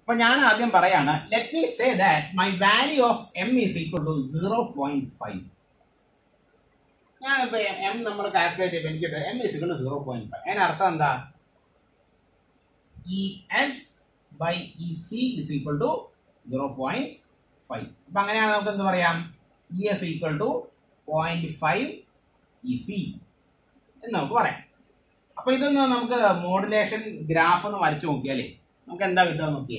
അപ്പൊ ഞാൻ ആദ്യം പറയാണ് let me say that my value of M is equal to zero point five ഞാൻ ഇപ്പൊ എം നമ്മൾ കാൽക്കുലേറ്റ് ചെയ്യുമ്പോൾ എനിക്ക് M is equal to zero point five അതിനർത്ഥം എന്താ E S by E C is equal to zero point five അപ്പൊ അങ്ങനെയാണ് നമുക്ക് എന്ത് പറയാം E S equal to point five E C എന്ന് നമുക്ക് പറയാം അപ്പൊ ഇതൊന്ന് നമുക്ക് മോഡുലേഷൻ ഗ്രാഫ് ഒന്ന് വരച്ചു നോക്കിയാലേ നമുക്ക് എന്താ കിട്ടുക നോക്കിയേ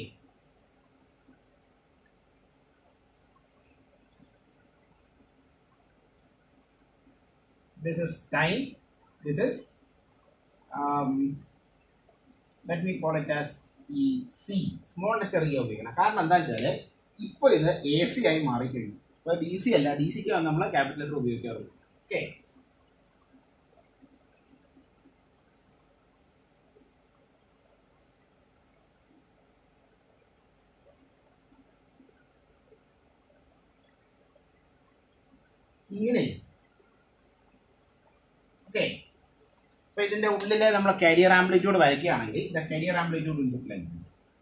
this is time this is um, let me call it as E C small letter E ഉപയോഗിക്കണം കാരണം എന്താ വെച്ചാൽ ഇപ്പോൾ ഇത് എ സി ആയി മാറിക്കഴിഞ്ഞു ഇപ്പോൾ ഡി സി അല്ല ഡി സിക്ക് നമ്മൾ ക്യാപിറ്റൽ ലെറ്റർ ഉപയോഗിക്കാറുള്ളൂ ഓക്കെ ഇങ്ങനെ ഓക്കെ അപ്പൊ ഇതിന്റെ ഉള്ളില് നമ്മൾ കരിയർ ആംപ്ലിറ്റ്യൂഡ് വരയ്ക്കുകയാണെങ്കിൽ the carrier amplitude will look like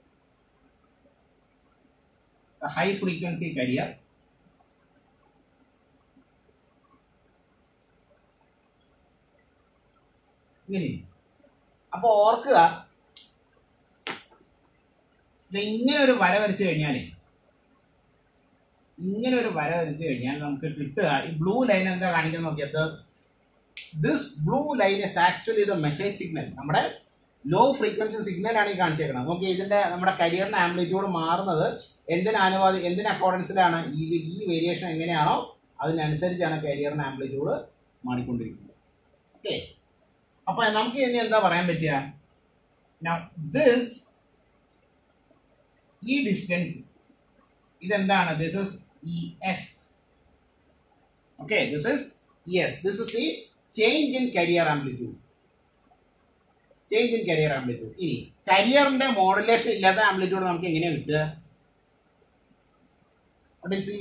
high frequency carrier ഇങ്ങനെ അപ്പൊ ഓർക്കുക ഇത് ഇങ്ങനെ ഒരു വര വരച്ചു കഴിഞ്ഞാലേ ഇങ്ങനെ ഒരു വര വരച്ചു കഴിഞ്ഞാൽ നമുക്ക് കിട്ടുക ഈ ബ്ലൂ ലൈൻ എന്താ കാണിക്കാൻ നോക്കിയത് this blue line is actually the message signal നമ്മുടെ ലോ ഫ്രീക്വൻസി സിഗ്നൽ ആണ് ഈ കാണിച്ചേക്കുന്നത് നോക്കി ഇതിന്റെ നമ്മുടെ കരിയറിന്റെ ആംപ്ലിറ്റ്യൂഡ് മാറുന്നത് എന്തിന് അനുവാദി എന്തിന് അക്കോർഡൻസിലാണ് ഇത് ഈ വേരിയേഷൻ എങ്ങനെയാണോ അതിനനുസരിച്ചാണ് കരിയറിന്റെ ആംപ്ലിറ്റ്യൂഡ് മാറിക്കൊണ്ടിരിക്കുന്നത് ഓക്കെ അപ്പൊ നമുക്ക് ഇനി എന്താ പറയാൻ പറ്റുക ദിസ് ഈ ഡിസ്റ്റൻസ് ഇതെന്താണ് this is E S okay this is yes this is the change in carrier amplitude change in carrier amplitude ഇനി കരിയറിന്റെ മോഡുലേഷൻ ഇല്ലാത്ത ആംപ്ലിറ്റ്യൂഡ് നമുക്ക് എങ്ങനെയാണ് കിട്ടുക what is the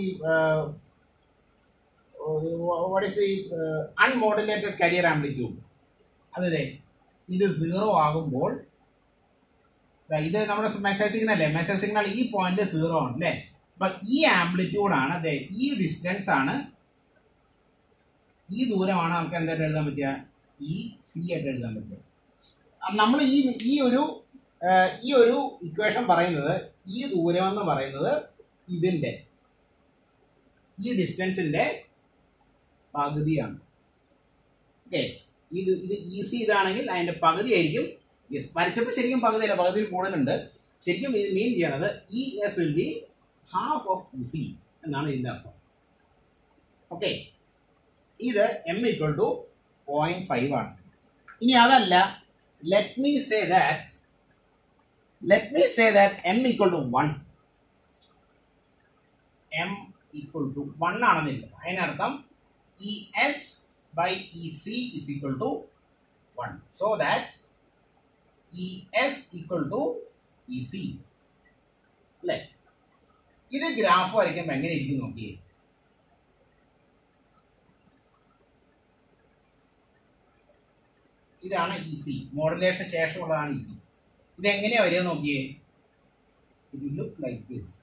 what is the unmodulated carrier amplitude അതെ ഇത് zero ആകുമ്പോൾ ദാ ഇത് നമ്മുടെ മെസ്സേജ് സിഗ്നൽ അല്ലേ മെസ്സേജ് സിഗ്നൽ ഈ പോയിന്റ് സീറോ ആണ് അല്ലേ അപ്പൊ ഈ ആംപ്ലിറ്റ്യൂഡ് ആണ് അതെ ഈ ഡിസ്റ്റൻസ് ആണ് ഈ ദൂരമാണ് നമുക്ക് എന്തായിട്ട് എഴുതാൻ പറ്റുക ഈ സി ആയിട്ട് എഴുതാൻ പറ്റുക നമ്മൾ ഈ ഈ ഒരു ആ, ഈ ഒരു ഇക്വേഷൻ പറയുന്നത് ഈ ദൂരം എന്ന് പറയുന്നത് ഇതിന്റെ ഈ ഡിസ്റ്റൻസിന്റെ പകുതിയാണ് ഓക്കെ ഇത് ഇത് ഈസി ഇതാണെങ്കിൽ അതിന്റെ പകുതി ആയിരിക്കും യെസ് വരച്ചപ്പോൾ ശരിക്കും പകുതിയല്ല പകുതിയിൽ കൂടുതലുണ്ട് ശരിക്കും ഇത് മീൻ ചെയ്യണത് E S will be half of E C എന്നാണ് ഇതിന്റെ അർത്ഥം ഓക്കെ ഇത് M equal to point five ആണ് ഇനി അതല്ല let me say that let me say that M equal to one M equal to one ആണെന്നില്ല അതിനർത്ഥം E S by E C is equal to one so that E S equal to E C അല്ലേ ഇത് graph വരയ്ക്കുമ്പോൾ എങ്ങനെ ഇരിക്കും നോക്കിയേ ഇതാണ് easy modulation ശേഷമുള്ളതാണ് easy ഇത് എങ്ങനെയാ വരിക നോക്കിയേ ഇറ്റ് ലുക്ക് ലൈക്ക് ദിസ്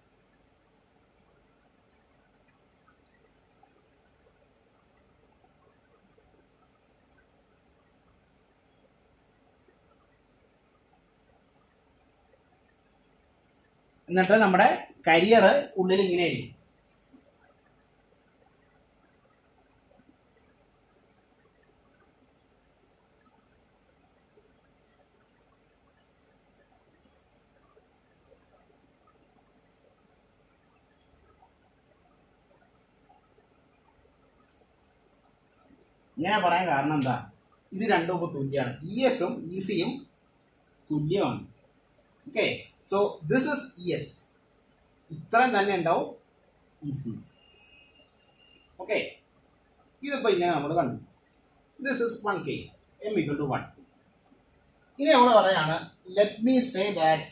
എന്നിട്ട് നമ്മുടെ കരിയർ ഉള്ളിൽ ഇങ്ങനെ ആയിരിക്കും ഇങ്ങനെ പറയാൻ കാരണം എന്താ ഇത് രണ്ടും ഇപ്പോൾ തുല്യമാണ് ഇ എസും ഇ സിയും തുല്യമാണ് okay so this is E S ഇത്രയും തന്നെ ഉണ്ടാവും ഇ സി ഓക്കെ ഇതിപ്പോൾ ഇങ്ങനെ നമ്മൾ കണ്ടു this is one case M equal to one ഇനി നമ്മൾ പറയാണ് let me say that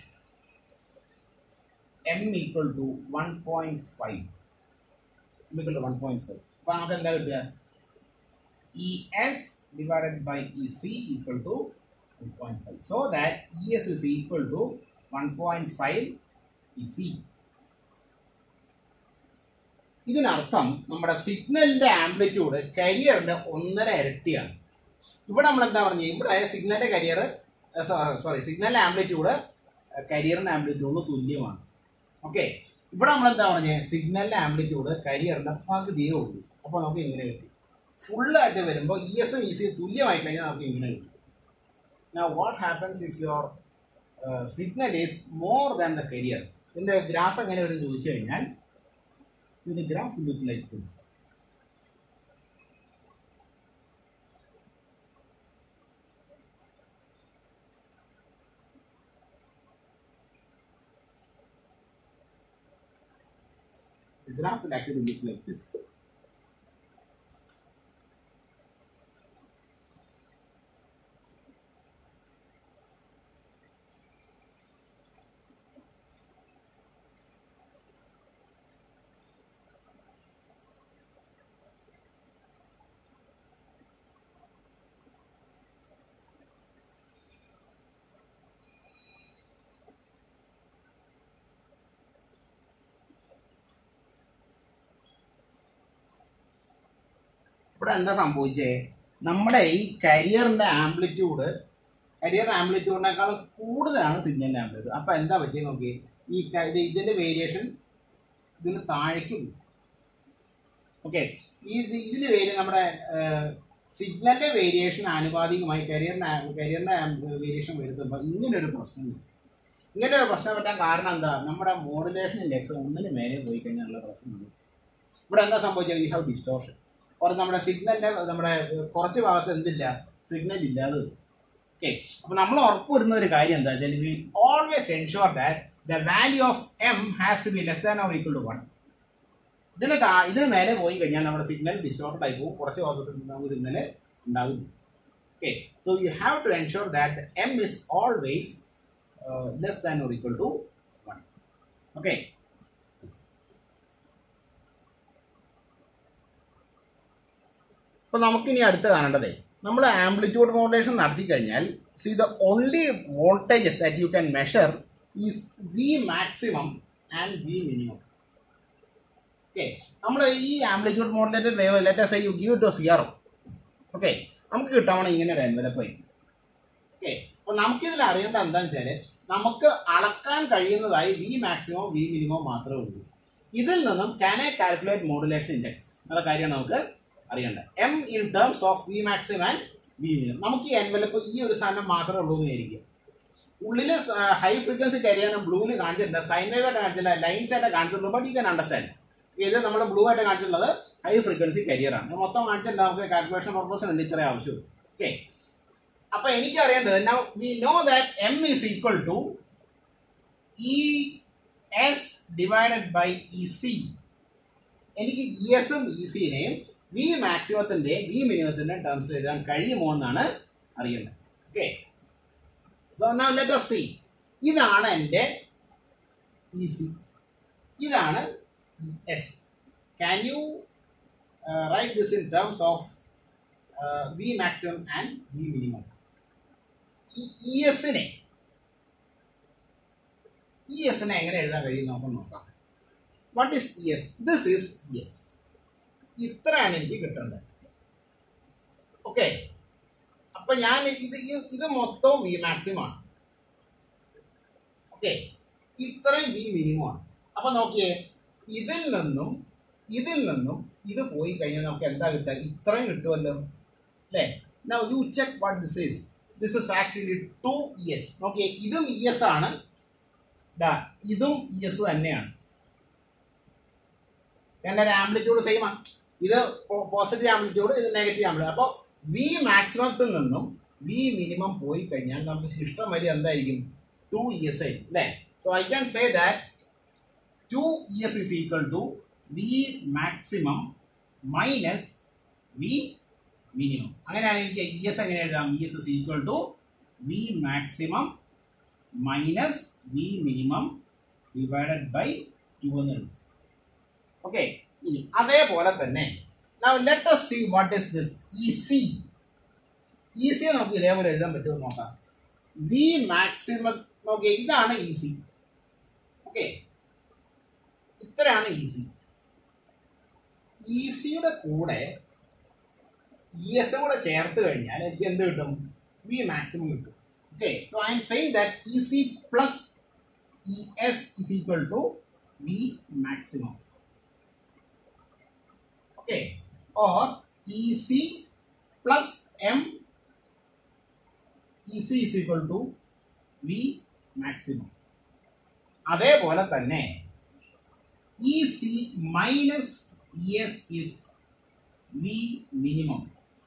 M equal to one point five M equal to one point five അപ്പോൾ നമുക്ക് എന്താ കിട്ടുക E S divided by E C equal to 1.5 so that es is equal to 1.5 ഈ C ഇതിനർത്ഥം നമ്മുടെ സിഗ്നലിന്റെ amplitude കരിയറിന്റെ ഒന്നര ഇരട്ടിയാണ് ഇവിടെ നമ്മൾ എന്താ പറഞ്ഞത് ഇവിടെ സിഗ്നലിന്റെ കരിയർ സോറി സിഗ്നലിന്റെ ആംപ്ലിറ്റ്യൂഡ് കരിയറിന്റെ ആംപ്ലിറ്റ്യൂഡിന് തുല്യമാണ് ഓക്കെ ഇവിടെ നമ്മൾ എന്താ പറഞ്ഞത് സിഗ്നലിന്റെ ആംപ്ലിറ്റ്യൂഡ് കരിയറിന്റെ പകുതിയേ ഉള്ളൂ അപ്പോൾ നമുക്ക് ഇങ്ങനെ കിട്ടി ഫുള്ളായിട്ട് വരുമ്പോൾ ഇ എസും ഇ സിയും തുല്യമായി കഴിഞ്ഞാൽ നമുക്ക് ഇങ്ങനെ കിട്ടും Now what happens if your uh, signal is more than the carrier? ഇതിന്റെ ഗ്രാഫ് എങ്ങനെ വരും ചോദിച്ചു കഴിഞ്ഞാൽ ഇതിന്റെ graph look like this The graph will actually look like this. ഇവിടെ എന്താ സംഭവിച്ചേ നമ്മുടെ ഈ കരിയറിന്റെ ആംപ്ലിറ്റ്യൂഡ് കരിയർ ആംപ്ലിറ്റ്യൂഡിനേക്കാൾ കൂടുതലാണ് സിഗ്നലിന്റെ ആംപ്ലിറ്റ്യൂഡ് അപ്പൊ എന്താ പറ്റിയത് നോക്കി ഈ ക- ഇത് ഇതിന്റെ വേരിയേഷൻ ഇതിന് താഴേക്ക് പോകും ഓക്കെ ഈ ഇത് ഇതിന്റെ വേരി നമ്മുടെ സിഗ്നലിന്റെ വേരിയേഷൻ ആനുപാതികമായി കരിയറിന്റെ കരിയറിന്റെ വേരിയേഷൻ വരുത്തുമ്പോൾ ഇങ്ങനെ ഒരു പ്രശ്നം വരും. ഇങ്ങനെ ഒരു പ്രശ്നം പറ്റാൻ കാരണം എന്താ നമ്മുടെ മോഡുലേഷൻ ഇൻഡെക്സ് ഒന്നിന് മേലെ പോയി കഴിഞ്ഞാലുള്ള പ്രശ്നമുണ്ട് ഇവിടെ എന്താ സംഭവിച്ചത് യു ഹാവ് ഡിസ്റ്റോർഷൻ or നമ്മുടെ സിഗ്നലിന്റെ നമ്മുടെ കുറച്ച് ഭാഗത്ത് എന്തില്ല സിഗ്നൽ ഇല്ലാതെ വരും ഓക്കെ അപ്പൊ നമ്മൾ ഉറപ്പുവരുന്ന ഒരു കാര്യം എന്താ വെച്ചാൽ we always ensure that the value of M has to be less than or equal to one ഇതിന് താ- ഇതിന് മേലെ പോയി കഴിഞ്ഞാൽ നമ്മുടെ സിഗ്നൽ ഡിസ്റ്റോർട്ടഡ് ആയി പോകും കുറച്ച് ഭാഗത്ത് നമുക്ക് സിഗ്നൽ ഉണ്ടാവില്ല okay so you have to ensure that M is always less than or equal to one okay അപ്പൊ നമുക്കിനി അടുത്ത് കാണേണ്ടതേ നമ്മൾ ആംപ്ലിറ്റ്യൂഡ് മോഡുലേഷൻ നടത്തി കഴിഞ്ഞാൽ see the only voltages that you can measure is V maximum and V minimum okay നമ്മൾ ഈ amplitude modulated wave let's I you give to zero okay നമുക്ക് കിട്ടാവണം ഇങ്ങനെ ഒരു എൻവലപ്പ് ആയിരിക്കും ഓക്കെ അപ്പോൾ നമുക്കിതിൽ അറിയേണ്ടത് എന്താണെന്ന് വെച്ചാൽ നമുക്ക് അളക്കാൻ കഴിയുന്നതായി വി മാക്സിമം വി മിനിമം മാത്രമേ ഉള്ളൂ ഇതിൽ നിന്നും can I calculate modulation index എന്നുള്ള കാര്യമാണ് നമുക്ക് അറിയേണ്ടത് M in terms of V maximum and V minimum നമുക്ക് ഈ എൻവലപ്പ് ഈ ഒരു സാധനം മാത്രമേ ഉള്ളൂ എന്ന് വിചാരിക്കുക ഉള്ളിൽ ഹൈ ഫ്രീക്വൻസി കരിയാണ് ബ്ലൂവിൽ കാണിച്ചിട്ടുണ്ട് സൈൻ വേവ് ആയിട്ട് കാണിച്ചില്ല ലൈൻസ് ആയിട്ട് കാണിച്ചിട്ടുള്ളൂ ബട്ട് യു കൻ അണ്ടർസ്റ്റാൻഡ് ഇത് നമ്മൾ ബ്ലൂ ആയിട്ട് കാണിച്ചിട്ടുള്ളത് ഹൈ ഫ്രീക്വൻസി കരിയറാണ് ഇത് മൊത്തം കാണിച്ചിട്ടുണ്ട് നമുക്ക് കാൽക്കുലേഷൻ പർപ്പസിന് ഉണ്ട് ഇത്രയും ആവശ്യമുള്ളൂ ഓക്കെ അപ്പൊ എനിക്ക് അറിയേണ്ടത് now we know that m is equal to e s divided by e c എനിക്ക് ഇ എസും ഇ സിനെയും വി മാക്സിമത്തിന്റെ വി മിനിമത്തിന്റെ ടേംസിൽ എഴുതാൻ കഴിയുമോ എന്നാണ് അറിയേണ്ടത് okay so now let us see ഇതാണ് എൻ്റെ ഇ സി ഇതാണ് S can you write this in terms of V maximum and V minimum E എസിനെ ഇ എസിനെ എങ്ങനെ എഴുതാൻ കഴിയും നമുക്ക് നോക്കാം what is E S this is E S ഇത്രയാണ് എനിക്ക് കിട്ടേണ്ടത് ഓക്കെ അപ്പൊ ഞാൻ ഇത് ഈ- ഇത് മൊത്തം വി മാക്സിമം ആണ് ഓക്കെ ഇത്രയും വി മിനിമം ആണ് അപ്പൊ നോക്കിയേ ഇതിൽ നിന്നും ഇതിൽ നിന്നും ഇത് പോയി കഴിഞ്ഞാൽ നമുക്ക് എന്താ കിട്ടുക ഇത്രയും കിട്ടുമല്ലോ അല്ലേ Now you check what this is. This is actually 2ES. നോക്കിയേ ഇതും ഇ എസ് ആണ് ദാ ഇതും ഇ എസ് തന്നെയാണ് രണ്ടര ആംപ്ലിറ്റ്യൂഡ് സെയിം ആണ് ഇത് പോസിറ്റീവ് ആംപ്ലിറ്റ്യൂഡ് ഇത് നെഗറ്റീവ് ആംപ്ലിറ്റ്യൂഡ് അപ്പോൾ വി മാക്സിമത്തിൽ നിന്നും വി മിനിമം പോയി കഴിഞ്ഞാൽ നമുക്ക് ശിഷ്ടം വരെ എന്തായിരിക്കും ടു ഇ എസ് ആയിരിക്കും അല്ലേ so I can say that two E S is equal to V maximum minus V minimum അങ്ങനെയാണ് എനിക്ക് ഇ എസ് എങ്ങനെ എഴുതാം E S is equal to V maximum minus V minimum divided by two എന്ന് എഴുതും okay ഇനി അതേപോലെ തന്നെ now let us see what is this EC EC നമുക്ക് ഇതേപോലെ എഴുതാൻ പറ്റുമോ എന്ന് നോക്കാം വി മാക്സിമം നോക്കിയേ ഇതാണ് ഇ സി ഓക്കെ ഇത്രയാണ് ഈസി ഈസിയുടെ കൂടെ ഇ എസ് കൂടെ ചേർത്ത് കഴിഞ്ഞാൽ എനിക്ക് എന്ത് കിട്ടും വി മാക്സിമം കിട്ടും okay so I am saying that E C plus E S is equal to V maximum okay or E C plus M E C is equal to V maximum അതേപോലെ തന്നെ E C minus E S is V minimum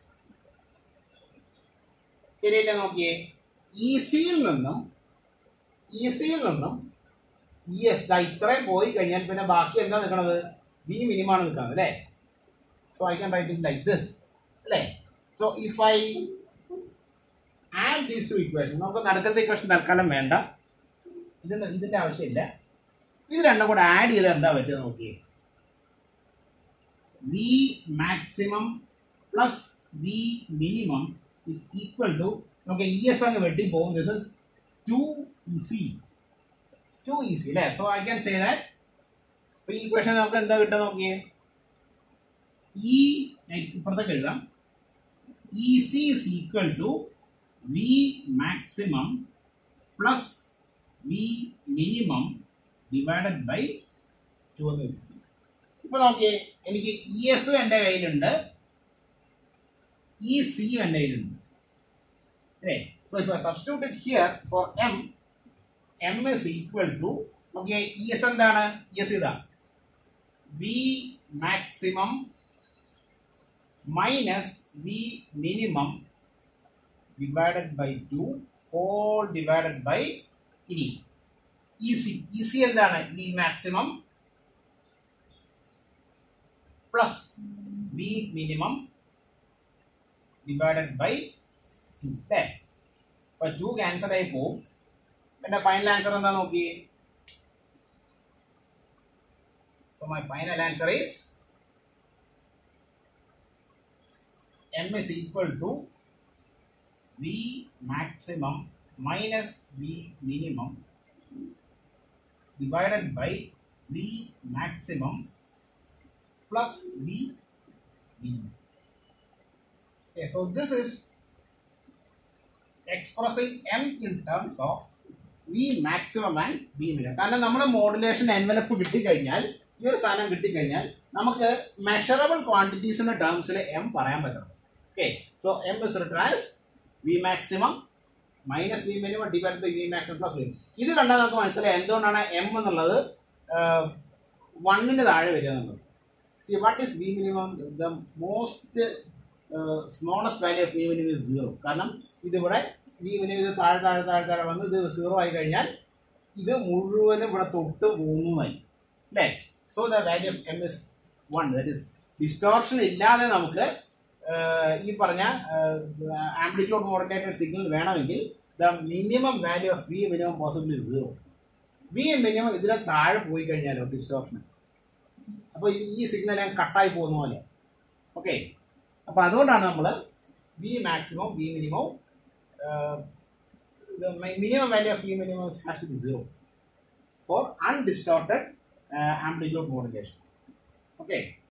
ശരിയല്ലേ നോക്കിയേ E സിയിൽ നിന്നും E സിയിൽ നിന്നും E S ദാ ഇത്രയും പോയി കഴിഞ്ഞാൽ പിന്നെ ബാക്കി എന്താ നിൽക്കണത് വി മിനിമം ആണ് നിൽക്കുന്നത് അല്ലേ so I can write it like this അല്ലേ so if I add these two equation നമുക്ക് നടുക്കത്തെ ഇക്വേഷൻ തൽക്കാലം വേണ്ട ഇതിന്റെ ഇതിന്റെ ആവശ്യമില്ല ഇത് രണ്ടും കൂടെ ആഡ് ചെയ്താൽ എന്താ പറ്റുക നോക്കിയേ V maximum plus V minimum is equal to നമുക്ക് ഇ എസ് അങ്ങ് വെട്ടി പോകും this is two E C two E C അല്ലേ so I can say that ഇപ്പൊ ഈ ഇക്വേഷൻ നമുക്ക് എന്താ കിട്ടുക നോക്കിയേ ഈ ഇപ്പുറത്തേക്ക് എഴുതാം E C is equal to V maximum plus V minimum divided by two എന്ന് കിട്ടും ഇപ്പൊ നോക്കിയേ എനിക്ക് ഇ എസ് എൻ്റെ കയ്യിലുണ്ട് ഇ സിയും എൻ്റെ കയ്യിലുണ്ട് അല്ലേ so if substituted here for M M is equal to നോക്കിയേ ഇ എസ് എന്താണ് ഇ എസ് ഇതാ V maximum minus V minimum divided by two whole divided by ഇനി ഇ സി ഇ സി എന്താണ് V maximum plus V minimum divided by two അല്ലേ അപ്പൊ to cancel ആയി പോവും എന്റെ ഫൈനൽ ആൻസർ എന്താ നോക്കിയേ so my final answer is M is equal to V maximum minus V minimum divided by V maximum plus V minimum. Okay, so this is expressing M in terms of V maximum and V minimum. കാരണം നമ്മുടെ modulation envelope കിട്ടിക്കഴിഞ്ഞാൽ ഈ ഒരു സാധനം കിട്ടിക്കഴിഞ്ഞാൽ നമുക്ക് measurable ക്വാണ്ടിറ്റീസിന്റെ ടേംസിൽ M പറയാൻ പറ്റണം ഓക്കെ so M is written as V maximum minus V minimum divide by V maximum plus V ഇത് കണ്ടാൽ നമുക്ക് മനസ്സിലായി എന്തുകൊണ്ടാണ് എം എന്നുള്ളത് വണ്ണിന് താഴെ വരിക എന്നുള്ളത് see what is V minimum the most smallest value of V minimum is zero കാരണം ഇതിവിടെ വി മിനിമം ഇത് താഴെ താഴെ താഴെ താഴെ വന്ന് ഇത് സീറോ ആയി കഴിഞ്ഞാൽ ഇത് മുഴുവനും ഇവിടെ തൊട്ട് മൂന്നായി അല്ലേ so the value of M is one that is distortion ഇല്ലാതെ നമുക്ക് ഈ പറഞ്ഞ ആംപ്ലിറ്റ്യൂഡ് മോഡുലേറ്റഡ് സിഗ്നൽ വേണമെങ്കിൽ the minimum value of V minimum possible zero V minimum ഇതിനെ താഴെ പോയി കഴിഞ്ഞാലോ ഡിസ്റ്റോർഷൻ അപ്പോൾ ഈ സിഗ്നൽ ഞാൻ കട്ടായി പോകുന്ന പോലെ ഓക്കെ അപ്പോൾ അതുകൊണ്ടാണ് നമ്മൾ V maximum V minimum minimum value of V minimum has to be zero for undistorted amplitude modulation okay